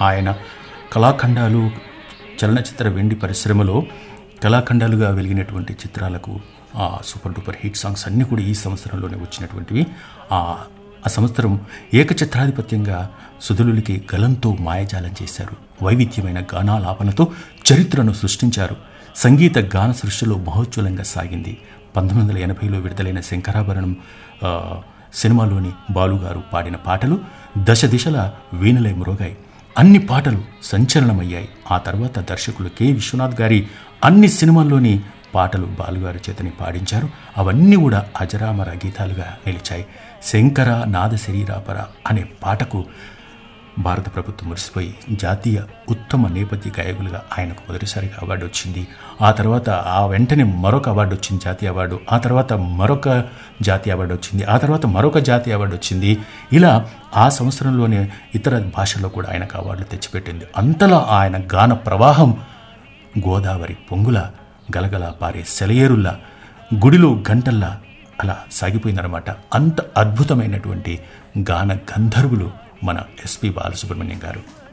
ఆయన కళాఖండాలు చలనచిత్ర వెండి పరిశ్రమలో కళాఖండాలుగా వెలిగినటువంటి చిత్రాలకు ఆ సూపర్ డూపర్ హిట్ సాంగ్స్ అన్నీ కూడా ఈ సంవత్సరంలోనే వచ్చినటువంటివి ఆ ఆ సంవత్సరం ఏకఛత్రాధిపత్యంగా సుధులులకి గలంతో మాయజాలం చేశారు వైవిధ్యమైన గానాలాపనతో చరిత్రను సృష్టించారు సంగీత గాన సృష్టిలో మహోజ్వలంగా సాగింది పంతొమ్మిది వందల ఎనభైలో విడుదలైన శంకరాభరణం ఆ, సినిమాలోని బాలుగారు పాడిన పాటలు దశ దిశల వీణలై మ్రోగాయి అన్ని పాటలు సంచలనమయ్యాయి ఆ తర్వాత దర్శకులు కె విశ్వనాథ్ గారి అన్ని సినిమాల్లోని పాటలు బాలుగారి చేతని పాడించారు అవన్నీ కూడా అజరామర గీతాలుగా నిలిచాయి శంకర నాద శరీరాపర అనే పాటకు భారత ప్రభుత్వం మురిసిపోయి జాతీయ ఉత్తమ నేపథ్య గాయకులుగా ఆయనకు మొదటిసారిగా అవార్డు వచ్చింది ఆ తర్వాత ఆ వెంటనే మరొక అవార్డు వచ్చింది జాతీయ అవార్డు ఆ తర్వాత మరొక జాతీయ అవార్డు వచ్చింది ఆ తర్వాత మరొక జాతీయ అవార్డు వచ్చింది ఇలా ఆ సంవత్సరంలోనే ఇతర భాషల్లో కూడా ఆయనకు అవార్డులు తెచ్చిపెట్టింది అంతలా ఆయన గాన ప్రవాహం గోదావరి పొంగుల గలగల పారే సెలయేరుల్లా గుడిలో గంటల్లా అలా సాగిపోయిందనమాట అంత అద్భుతమైనటువంటి గాన గంధర్వులు మన ఎస్పి బాలసుబ్రహ్మణ్యం గారు